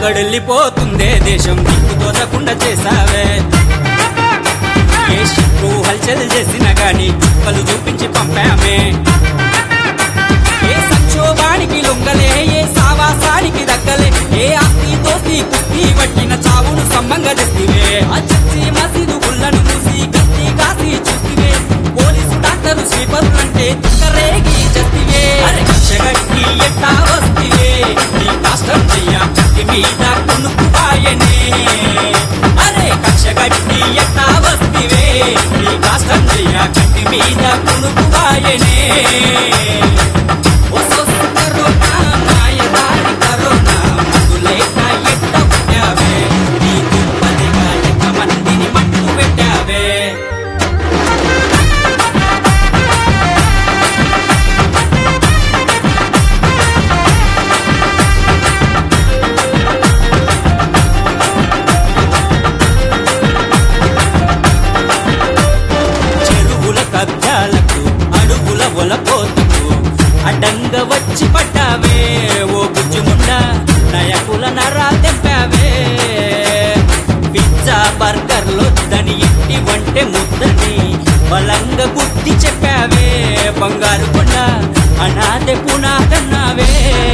ఎక్కడెళ్ళిపోతుందే దేశం దిక్కు తోచకుండా చేసావే ఏ శత్రు హల్చల్ చేసినా గాని చుక్కలు చూపించి పంపామే ఏ సంక్షోభానికి లొంగలే ఏ సావాసానికి దక్కలే ఏ ఆస్తి దోస్తి కుస్తీ పట్టిన చావును సంబంగ తెస్తివే అచ్చచ్చి మసీదు గుళ్ళను మూసి కత్తి కాసి చూస్తివే పోలీసు డాక్టరు శ్రీపరులంటే తిక్కరేగి చస్తివే అరే కక్షగట్టి ఎట్టా వస్తివే నీ కష్టం చెయ్య కత్తి మీద కొనుక్కుపాయనే అరే కక్షగట్టి ఎట్టా వస్తివే నీ కష్టం చెయ్య కత్తి మీద కొనుక్కుపాయనే ఒసొస్సు కరోనా మాయదారి కరోనా మందులేక ఎట్ట పుట్టావే నీ దుప్పటిగా ఎంత మందిని మట్టు పెట్టావే చెరువుల కబ్జాలకు అడుగుల ఒలపోతుకు అడ్డంగా వచ్చి పడ్డావే ఓ బుజ్జిముండ నయకుల నరా తెంపావే పిజ్జా బర్గర్లో దని ఇంటి వంటే ముద్దని బలంగా గుర్తి చెప్పావే బంగారు కొండ అనాథె పునాదన్నావే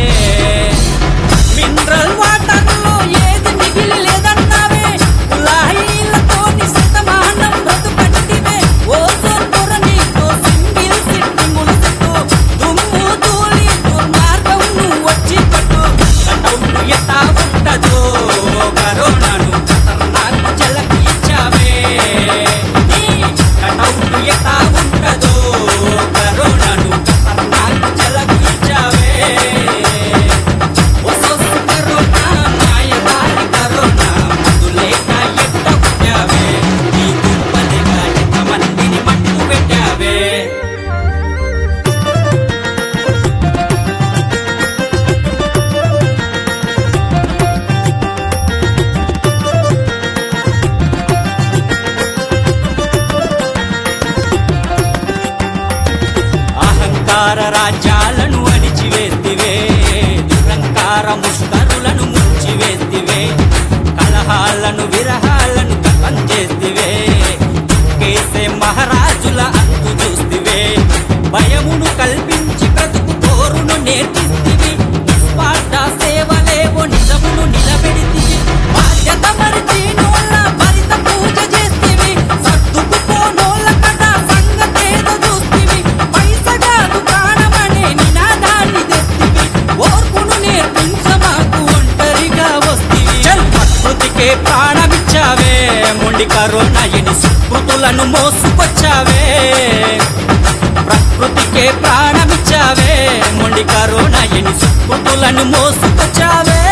మినరల్ వాటర్లో ఏది మిగిలి లేదన్నావే కుళాయిలతో నిశతమానం బ్రతుకట్టివే ఓజోన్ పొర నీతో సింగిల్ సిట్టింగులు చెట్టు దుమ్ము ధూళి దుర్మార్గం నువ్వు వచ్చి పట్టు కటౌట్ ఎట్టా ఉంటదో కరోనాను ఖతర్నాక్ జలకి ఇచ్చావే నీ కటౌట్ ఎట్టా ఉంటదో కరోనాను ఖతర్నాక్ జలకి ఇచ్చావే ఒసొస్సు కరోనా మాయదారి కరోనా మందులేక ఎట్ట పుట్టావే నీ దుప్పటిగా ఎంత మందిని మట్టు పెట్టావే అహంకార రాజ్యాలను అణిచివేస్తివే దురంకార ముష్కరులను ముంచివేస్తివే కలహాలను విరహాలను కథం చేస్తివే కేసే మహారాజుల అంతు చూస్తివే భయమును కల్పించి బ్రతుకు పోరును నేర్పిస్తివి నిస్వార్థ సేవలేవో నిజమును నిలబెడితివి బాధ్యత మరిచి నోళ్ళ భరిత పూజ చేస్తివి సర్దుకుపోనోళ్ళ కథ సంగతేదో చూస్తివి పైసగాదు ప్రాణమనే నినాదాన్ని తెస్తివి ఓర్పును నేర్పించమాకు ఒంటరిగా వస్తివి చల్ ప్రకృతికే ప్రాణమిచ్చావే మొండి కరోనా ఎని సుకృతులను మోసుకొచ్చావే ప్రకృతికే ప్రాణమిచ్చావే మొండి కరోనా ఎని సుకృతులను మోసుకొచ్చావే